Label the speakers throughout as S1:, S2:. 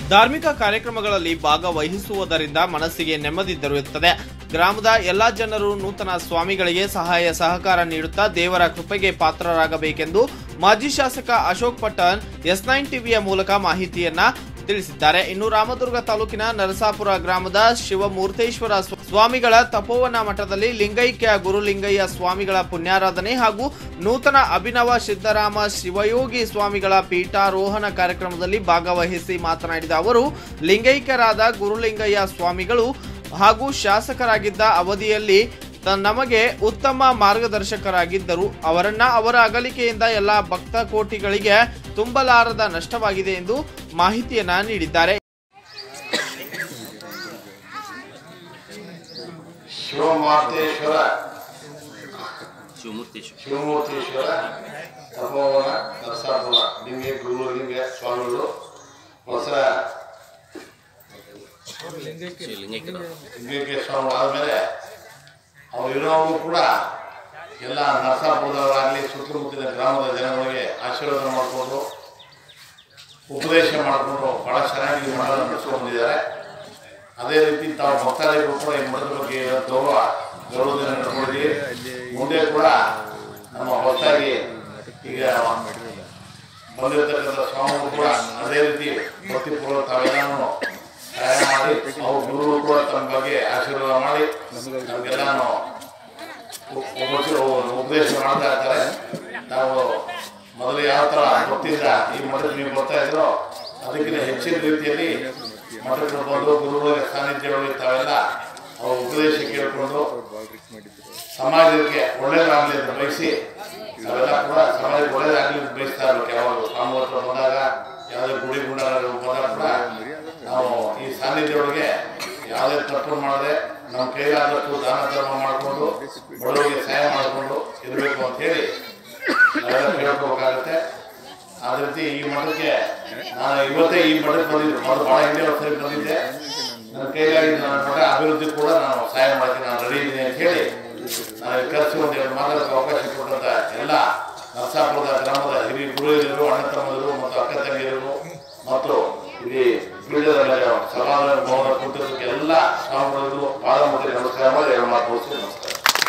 S1: ಧಾರ್ಮಿಕ ಕಾರ್ಯಕ್ರಮಗಳಲ್ಲಿ ಭಾಗವಹಿಸುವುದರಿಂದ ಮನಸ್ಸಿಗೆ ನೆಮ್ಮದಿ ದೊರೆಯುತ್ತದೆ ಗ್ರಾಮದ ಎಲ್ಲಾ ಜನರು ನೂತನ ಸ್ವಾಮಿಗಳಿಗೆ ಸಹಾಯ ಸಹಕಾರ ನೀಡುತ್ತಾ ದೇವರ ಕೃಪೆಗೆ ಪಾತ್ರರಾಗಬೇಕೆಂದು ಮಾಜಿ ಶಾಸಕ ಅಶೋಕ್ ಪಟ್ಟಣ್ ಎಸ್ ನೈನ್ ಟಿವಿಯ ಮೂಲಕ ಮಾಹಿತಿಯನ್ನ ತಿಳಿಸಿದ್ದಾರೆ ಇನ್ನು ರಾಮದುರ್ಗ ತಾಲೂಕಿನ ನರಸಾಪುರ ಗ್ರಾಮದ ಶಿವಮೂರ್ತೇಶ್ವರ ಸ್ವ- ಸ್ವಾಮಿಗಳ ತಪೋವನ ಮಠದಲ್ಲಿ ಲಿಂಗೈಕ್ಯ ಗುರುಲಿಂಗಯ್ಯ ಸ್ವಾಮಿಗಳ ಪುಣ್ಯಾರಾಧನೆ ಹಾಗೂ ನೂತನ ಅಭಿನವ ಸಿದ್ದರಾಮ ಶಿವಯೋಗಿ ಸ್ವಾಮಿಗಳ ಪೀಠಾರೋಹಣ ಕಾರ್ಯಕ್ರಮದಲ್ಲಿ ಭಾಗವಹಿಸಿ ಮಾತನಾಡಿದ ಅವರು ಲಿಂಗೈಕ್ಯರಾದ ಗುರುಲಿಂಗಯ್ಯ ಸ್ವಾಮಿಗಳು ಹಾಗೂ ಶಾಸಕರಾಗಿದ್ದ ಅವಧಿಯಲ್ಲಿ ತ- ನಮಗೆ ಉತ್ತಮ ಮಾರ್ಗದರ್ಶಕರಾಗಿದ್ದರು ಅವರನ್ನ ಅವರ ಅಗಲಿಕೆಯಿಂದ ಎಲ್ಲ ಭಕ್ತ ಕೋಟಿಗಳಿಗೆ ತುಂಬಲಾರದ ನಷ್ಟವಾಗಿದೆ ಎಂದು ಮಾಹಿತಿಯನ್ನ ನೀಡಿದ್ದಾರೆ
S2: ಶಿವಮಾತೇಶ್ವರ
S3: ಶಿವಮೂರ್ತೀಶ್ವರ
S2: ಶಿವಮೂರ್ತೀಶ್ವರ ತಪೋವನ ನರಸಾಪುರ ಲಿಂಗ ಗುರುಲಿಂಗ ಸ್ವಾಮಿಗಳು ಹೊಸ
S3: ಲಿಂಗೈಕ್ಯರ
S2: ಲಿಂಗೈಕ್ಯ ಸ್ವಾಮಿ ಆದಮೇಲೆ ಅವ್ರು ಇರೋವು ಕೂಡ ಎಲ್ಲ ನರಸಾಪುರದವರಾಗಲಿ ಸುತ್ತಮುತ್ತಲಿನ ಗ್ರಾಮದ ಜನಗಳಿಗೆ ಆಶೀರ್ವಾದ ಮಾಡಿಕೊಂಡು ಉಪದೇಶ ಮಾಡಿಕೊಂಡು ಭಾಳ ಚೆನ್ನಾಗಿ ಮಠ ನಡೆಸ್ಕೊಂಡು ಬಂದಿದ್ದಾರೆ ಅದೇ ರೀತಿ ತಾವು ಭಕ್ತಾದಿಗಳು ಕೂಡ ಈ ಮಠದ ಬಗ್ಗೆ ಗೌರವ ಗೌರವದಿಂದ ನಡ್ಕೊಂಡಿದ್ದೀವಿ ಮುಂದೆ ಕೂಡ ನಮ್ಮ ಹೊಸದಾಗಿ ಈಗ ಬಂದಿರತಕ್ಕಂಥ ಸ್ವಾಮಿಗಳು ಕೂಡ ಅದೇ ರೀತಿ ಭಕ್ತಿಪೂರ್ವಕ ತಾವೆಲ್ಲಾನು ಸಹಾಯ ಮಾಡಿ ಅವ್ರ ಗುರುಗಳು ಕೂಡ ತಮ್ಮ ಬಗ್ಗೆ ಆಶೀರ್ವಾದ ಮಾಡಿ ನಮಗೆಲ್ಲಾನು ಉ- ಉಪದೇಶ- ಉಪದೇಶ ಮಾಡ್ತಾ ಇರ್ತಾರೆ ನಾವು ಮೊದಲು ಯಾವ ಥರ ಭಕ್ತಿಯಿಂದ ಈ ಮಠಕ್ಕೆ ನೀವು ಬರ್ತಾ ಇದ್ರೋ ಅದಕ್ಕಿಂತ ಹೆಚ್ಚಿನ ರೀತಿಯಲ್ಲಿ ಮಠಕ್ಕೆ ಬಂದು ಗುರುಗಳಿಗೆ ಸಾನ್ನಿಧ್ಯಗಳಿಗೆ ತಾವೆಲ್ಲ ಅವ್ರ ಉಪದೇಶ ಕೇಳಿಕೊಂಡು ಸಮಾಜಕ್ಕೆ ಒಳ್ಳೇದಾಗಲಿ ಅಂತ ಬಯಸಿ ನಾವೆಲ್ಲ ಕೂಡ ಸಮಾಜಕ್ಕೆ ಒಳ್ಳೇದಾಗಲಿ ಅಂತ ಬಯಸ್ತಾ ಇರ್ಬೇಕು ಯಾವಾಗ ಸ್ವಾಮಿ ಹತ್ರ ಬಂದಾಗ ಯಾವುದೇ ಗುಡಿ ಗುಂಡಾರ ಬಂದಾಗ ಕೂಡ ನಾವು ಈ ಸಾನ್ನಿಧ್ಯವೊಳಗೆ ಯಾವುದೇ ತಪ್ಪು ಮಾಡದೆ ನಮ್ಮ ಕೈಲಾದಷ್ಟು ದಾನ ಧರ್ಮ ಮಾಡಿಕೊಂಡು ಬಡವರಿಗೆ ಸಹಾಯ ಮಾಡಿಕೊಂಡು ಇರಬೇಕು ಅಂತ ಹೇಳಿ ನಾವೆಲ್ಲ ಕೇಳ್ಕೋಬೇಕಾಗತ್ತೆ ಅದೇ ರೀತಿ ಈ ಮಠಕ್ಕೆ ನಾನು ಇವತ್ತೇ ಈ ಮಠಕ್ಕೆ ಬಂದಿದ್ದೆ ಮೊದಲು ಭಾಳ ಹಿಂದೆ ವರ್ಷ ಬಂದಿದ್ದೆ ನನ್ನ ಕೈಗಾಗಿ ನನ್ನ ಮಠ ಅಭಿವೃದ್ಧಿ ಕೂಡ ನಾನು ಸಹಾಯ ಮಾಡ್ತೀನಿ ನಾನು ರೆಡಿ ಇದ್ದೀನಿ ಅಂತ ಹೇಳಿ ನಾನು ಕರೆಸಿ ಒಂದು ಎರಡು ಮಾತಾಡೋಕ್ಕೆ ಅವಕಾಶ ಕೊಟ್ಟಂತ ಎಲ್ಲ ನರಸಾಪುರದ ಗ್ರಾಮದ ಹಿರಿಯ ಗುರುಹಿರಿಯರು ಅಣ್ಣ ತಮ್ಮದರು ಮತ್ತು ಅಕ್ಕ ತಂಗಿಯರು ಮತ್ತು ಇಲ್ಲಿ ಪೀಠದಲ್ಲಿ ಸಭಾದ ಭವನ ಕುಂತಿದ್ದಕ್ಕೆ ಎಲ್ಲ ಸ್ವಾಮಿಗಳಿಗೂ ಪಾದ ಮುದ್ದೆ ನಮಸ್ಕಾರ ಮಾಡಿ ಎರಡು ಮಾತು ಮುಗಿಸಿ ನಮಸ್ಕಾರ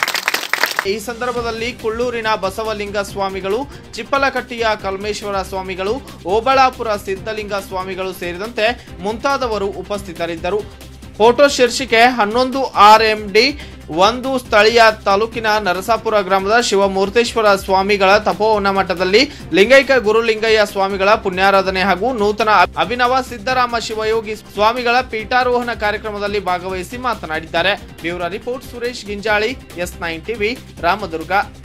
S1: ಈ ಸಂದರ್ಭದಲ್ಲಿ ಕುಳ್ಳೂರಿನ ಬಸವಲಿಂಗ ಸ್ವಾಮಿಗಳು ಚಿಪ್ಪಲಕಟ್ಟಿಯ ಕಲ್ಮೇಶ್ವರ ಸ್ವಾಮಿಗಳು ಓಬಳಾಪುರ ಸಿದ್ಧಲಿಂಗ ಸ್ವಾಮಿಗಳು ಸೇರಿದಂತೆ ಮುಂತಾದವರು ಉಪಸ್ಥಿತರಿದ್ದರು ಫೋಟೋ ಶೀರ್ಷಿಕೆ ಹನ್ನೊಂದು ಆರ್ ಎಂ ಡಿ ಒಂದು ಸ್ಥಳೀಯ ತಾಲೂಕಿನ ನರಸಾಪುರ ಗ್ರಾಮದ ಶಿವಮೂರ್ತೇಶ್ವರ ಸ್ವಾಮಿಗಳ ತಪೋವನ ಮಠದಲ್ಲಿ ಲಿಂಗೈಕ ಗುರುಲಿಂಗಯ್ಯ ಸ್ವಾಮಿಗಳ ಪುಣ್ಯಾರಾಧನೆ ಹಾಗೂ ನೂತನ ಅಭಿನವ ಸಿದ್ದರಾಮ ಶಿವಯೋಗಿ ಸ್ವಾಮಿಗಳ ಪೀಠಾರೋಹಣ ಕಾರ್ಯಕ್ರಮದಲ್ಲಿ ಭಾಗವಹಿಸಿ ಮಾತನಾಡಿದ್ದಾರೆ bureau report Suresh Ginjali S nine TV Ramdurg